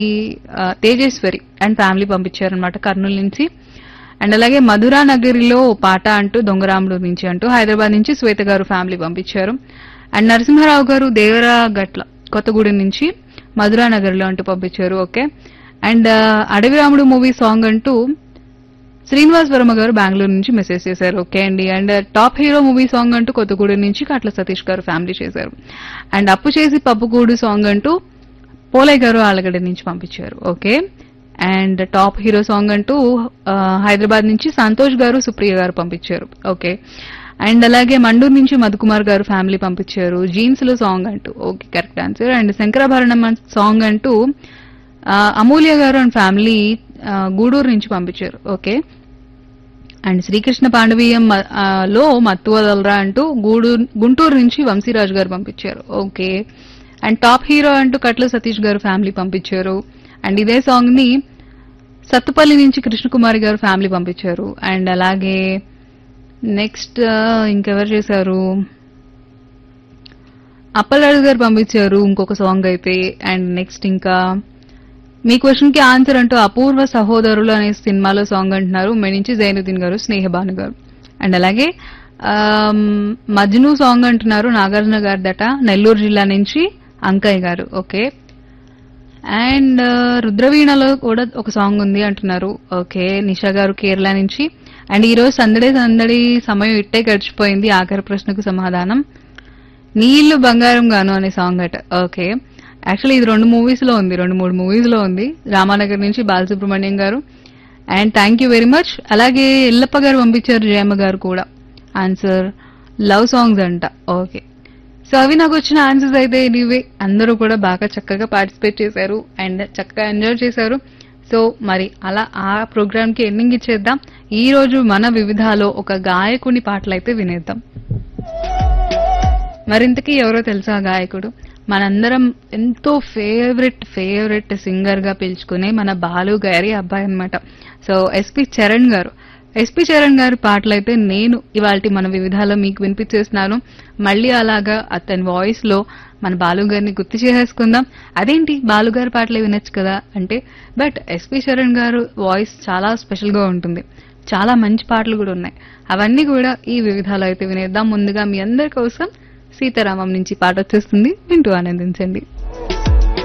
ఆ, Tejeswari and family పంపించారనమాట కర్నూలు నుంచి అండ్ అలాగే మధురా నగరిలో పాట అంటూ దొంగరాముడు నుంచి అంటూ హైదరాబాద్ నుంచి శ్వేత గారు ఫ్యామిలీ పంపించారు అండ్ నరసింహారావు గారు దేవరా గట్ల కొత్తగూడెం నుంచి మధురా నగర్లో అంటూ పంపించారు ఓకే అండ్ అడవి రాముడు మూవీ సాంగ్ అంటూ శ్రీనివాస్ వర్మ గారు బెంగళూరు నుంచి మెసేజ్ చేశారు ఓకే అండి and top hero movie song అంటూ కొత్తగూడెం నుంచి కట్ల సతీష్ గారు ఫ్యామిలీ చేశారు అండ్ అప్పు చేసి పప్పుకూడు సాంగ్ అంటూ పోలయ్య గారు ఆలగడ్డ నుంచి పంపించారు okay and top hero song అంటూ ఆ, హైదరాబాద్ నుంచి సంతోష్ గారు సుప్రియ గారు పంపించారు ఓకే అండ్ అలాగే మండూరు నుంచి మధుకుమార్ గారు ఫ్యామిలీ పంపించారు జీన్స్ లో సాంగ్ అంటూ okay correct answer and Sankarabharanam song అంటూ ఆ, అమూల్య గారు అండ్ ఫ్యామిలీ ఆ, గూడూరు నుంచి పంపించారు ఓకే అండ్ శ్రీకృష్ణ పాండవీయం మ- ఆ, లో మత్తు వదలరా అంటూ గూడూరు గుంటూరు నుంచి వంశీరాజు గారు పంపించారు ఓకే అండ్ టాప్ హీరో అంటూ కట్ల సతీష్ గారు ఫ్యామిలీ పంపించారు అండ్ ఇదే సాంగ్ ని సత్తుపల్లి నుంచి కృష్ణకుమారి గారు ఫ్యామిలీ పంపించారు అండ్ అలాగే నెక్స్ట్ ఇంకెవరు చేశారు అప్పలరాజు గారు పంపించారు ఇంకొక సాంగ్ అయితే అండ్ నెక్స్ట్ ఇంకా మీ క్వశ్చన్ కి ఆన్సర్ అంటూ అపూర్వ సహోదరులు అనే సినిమాలో సాంగ్ అంటున్నారు మీ నుంచి జైనుద్దీన్ గారు స్నేహబాను గారు అండ్ అలాగే ఆమ్, మజ్ను సాంగ్ అంటున్నారు నాగార్జున గారి దట నెల్లూరు జిల్లా నుంచి అంకయ్య గారు ఓకే అండ్ రుద్రవీణలో కూడా ఒక సాంగ్ ఉంది అంటున్నారు ఓకే నిషా గారు కేరళ నుంచి అండ్ ఈ రోజు సందడి సందడి సమయం ఇట్టే గడిచిపోయింది ఆఖరి ప్రశ్నకు సమాధానం నీళ్లు బంగారం గాను అనే సాంగ్ అట ఓకే యాక్చువల్లీ ఇది రెండు మూవీస్ లో ఉంది రెండు మూడు మూవీస్ లో ఉంది రామానగర్ నుంచి Balasubrahmanyam garu and thank you very much అలాగే ఎల్లప్ప గారు పంపించారు జయమ్మ గారు కూడా ఆన్సర్ లవ్ సాంగ్స్ అంట ఓకే సో అవి నాకు వచ్చిన ఆన్సర్స్ అయితే ఇవే అందరూ కూడా బాగా చక్కగా పార్టిసిపేట్ చేశారు అండ్ చక్కగా ఎంజాయ్ చేశారు సో మరి అలా ఆ ప్రోగ్రామ్ కి ఎండింగ్ ఇచ్చేద్దాం ఈ రోజు మన వివిధాలో ఒక గాయకుని పాటలు అయితే వినేద్దాం మరింతకీ ఎవరో తెలుసా ఆ గాయకుడు మనందరం ఎంతో ఫేవరెట్ ఫేవరెట్ సింగర్ గా పిలుచుకునే మన బాలు గారి అబ్బాయి అన్నమాట సో ఎస్పి చరణ్ గారు ఎస్పి చరణ్ గారి పాటలు అయితే నేను ఇవాళ మన వివిధాలో మీకు వినిపించేస్తున్నాను మళ్ళీ అలాగా అతని వాయిస్ లో మన బాలు గారిని గుర్తు చేసేసుకుందాం అదేంటి బాలు గారి పాటలే వినొచ్చు కదా అంటే బట్ ఎస్పి చరణ్ గారు వాయిస్ చాలా స్పెషల్ గా ఉంటుంది చాలా మంచి పాటలు కూడా ఉన్నాయి అవన్నీ కూడా ఈ వివిధాలో అయితే వినేద్దాం ముందుగా మీ అందరి కోసం సీతారామం నుంచి పాట వచ్చేస్తుంది వింటూ ఆనందించండి